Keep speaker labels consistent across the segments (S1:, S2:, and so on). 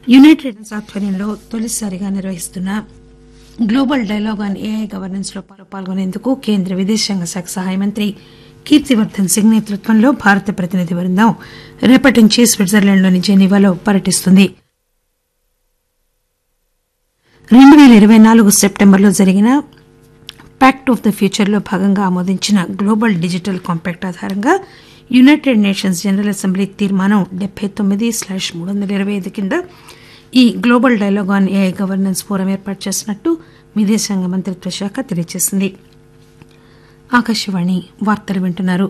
S1: United nations ఆధ్వర్యంలో తొలిసారిగా నిర్వహిస్తున్న global dialogue on AI governance లో పాల్గొనేందుకు కేంద్ర విదేశాంగ శాఖ సహాయ మంత్రి కీర్తివర్దన్ సింగ్ నేతృత్వంలో భారత ప్రతినిధి బృందం రేపటి నుంచి స్విట్జర్లాండ్లోని జెనీవాలో పర్యటిస్తుంది రెండు పేల ఇరవై నాలుగు సెప్టెంబర్లో జరిగిన ప్యాక్ట్ ఆఫ్ ద ఫ్యూచర్ లో భాగంగా ఆమోదించిన గ్లోబల్ డిజిటల్ కాంపాక్ట్ ఆధారంగా యునైటెడ్ నేషన్స్ జనరల్ అసెంబ్లీ తీర్మానం డెబ్బై తొమ్మిది స్లాష్ మూడు వందల ఇరవై ఐదు కింద ఈ global dialogue on AI governance forum ఏర్పాటు చేసినట్టు విదేశాంగ మంత్రిత్వ శాఖ తెలియజేసింది ఆకాశవాణి వార్తలు వింటున్నారు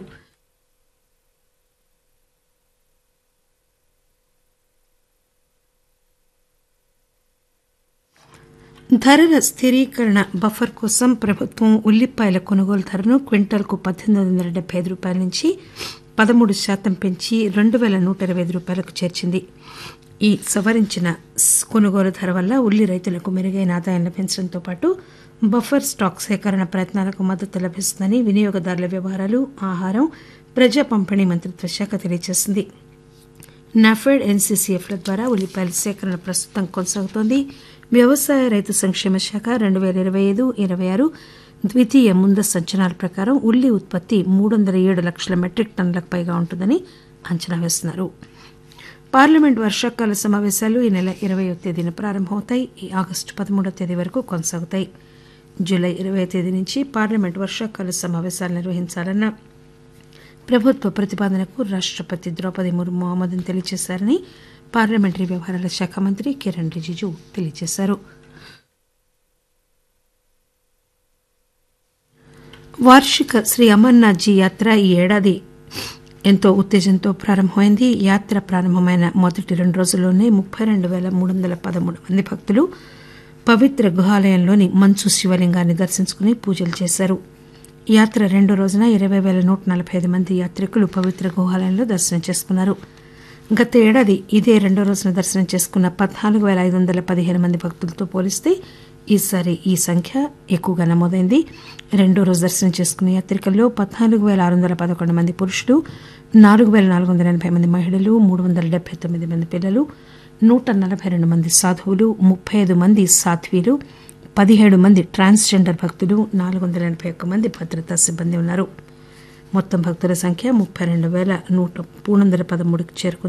S1: ధరల స్థిరీకరణ బఫర్ కోసం ప్రభుత్వం ఉల్లిపాయల కొనుగోలు ధరను క్వింటాల్కు పద్దెనిమిది వందల డెబ్బై ఐదు రూపాయల నుంచి పదమూడు శాతం పెంచి రెండు పేల నూట ఇరవై ఐదు రూపాయలకు చేర్చింది ఈ సవరించిన కొనుగోలు ధర వల్ల ఉల్లి రైతులకు మెరుగైన ఆదాయం లభించడంతో పాటు బఫర్ స్టాక్ సేకరణ ప్రయత్నాలకు మద్దతు లభిస్తుందని వినియోగదారుల వ్యవహారాలు ఆహారం ప్రజా పంపిణీ మంత్రిత్వ శాఖ తెలియజేసింది నాఫెడ్ ఎన్సీసీఎఫ్ల ద్వారా ఉల్లిపాయల సేకరణ ప్రస్తుతం కొనసాగుతోంది వ్యవసాయ రైతు సంక్షేమ శాఖ రెండు పేల ఇరవై ఐదు ఇరవై ఆరు ద్వితీయ ముందస్తు అంచనాల ప్రకారం ఉల్లి ఉత్పత్తి మూడు వందల ఏడు లక్షల మెట్రిక్ టన్నులకు పైగా ఉంటుందని అంచనా వేస్తున్నారు పార్లమెంట్ వర్షాకాల సమావేశాలు ఈ నెల ఇరవయో తేదీన ప్రారంభమవుతాయి ఈ ఆగస్టు పదమూడో తేదీ వరకు కొనసాగుతాయి జూలై ఇరవై తేదీ నుంచి పార్లమెంట్ వర్షాకాల సమావేశాలు నిర్వహించాలన్న ప్రభుత్వ ప్రతిపాదనకు రాష్టపతి ద్రౌపది ముర్ము ఆమోదం తెలియజేశారని పార్లమెంటరీ వ్యవహారాల శాఖ మంత్రి కిరణ్ రిజిజు తెలియజేశారు వార్షిక శ్రీ అమర్నాథ్ జీ యాత్ర ఈ ఏడాది ఎంతో ఉత్తేజంతో ప్రారంభమైంది యాత్ర ప్రారంభమైన మొదటి రెండు రోజుల్లోనే ముప్పై రెండు పేల మూడు వందల పదమూడు మంది భక్తులు పవిత్ర గుహాలయంలోని మంచు శివలింగాన్ని దర్శించుకుని పూజలు చేశారు యాత్ర రెండో రోజున ఇరవై పేల నూట నలబై ఐదు మంది యాత్రికులు పవిత్ర గుహాలయంలో దర్శనం చేసుకున్నారు గత ఏడాది ఇదే రెండో రోజున దర్శనం చేసుకున్న పద్నాలుగు పేల ఐదు వందల పదిహేను మంది భక్తులతో పోలిస్తే ఈసారి ఈ సంఖ్య ఎక్కువగా నమోదైంది రెండో రోజు దర్శనం చేసుకున్న యాత్రికుల్లో పద్నాలుగు పేల ఆరు వందల పదకొండు మంది పురుషులు నాలుగు పేల నాలుగు వందల ఎనబై మంది మహిళలు మూడు వందల డెబ్బై తొమ్మిది మంది పిల్లలు నూట నలబై రెండు మంది సాధువులు ముప్పై ఐదు మంది సాధ్వీలు పదిహేడు మంది ట్రాన్స్జెండర్ భక్తులు నాలుగు వందల ఎనబై ఒక్క మంది భద్రతా సిబ్బంది ఉన్నారు మొత్తం భక్తుల సంఖ్య ముప్పై రెండు పేల నూట మూడు వందల పదమూడుకి చేరుకుంది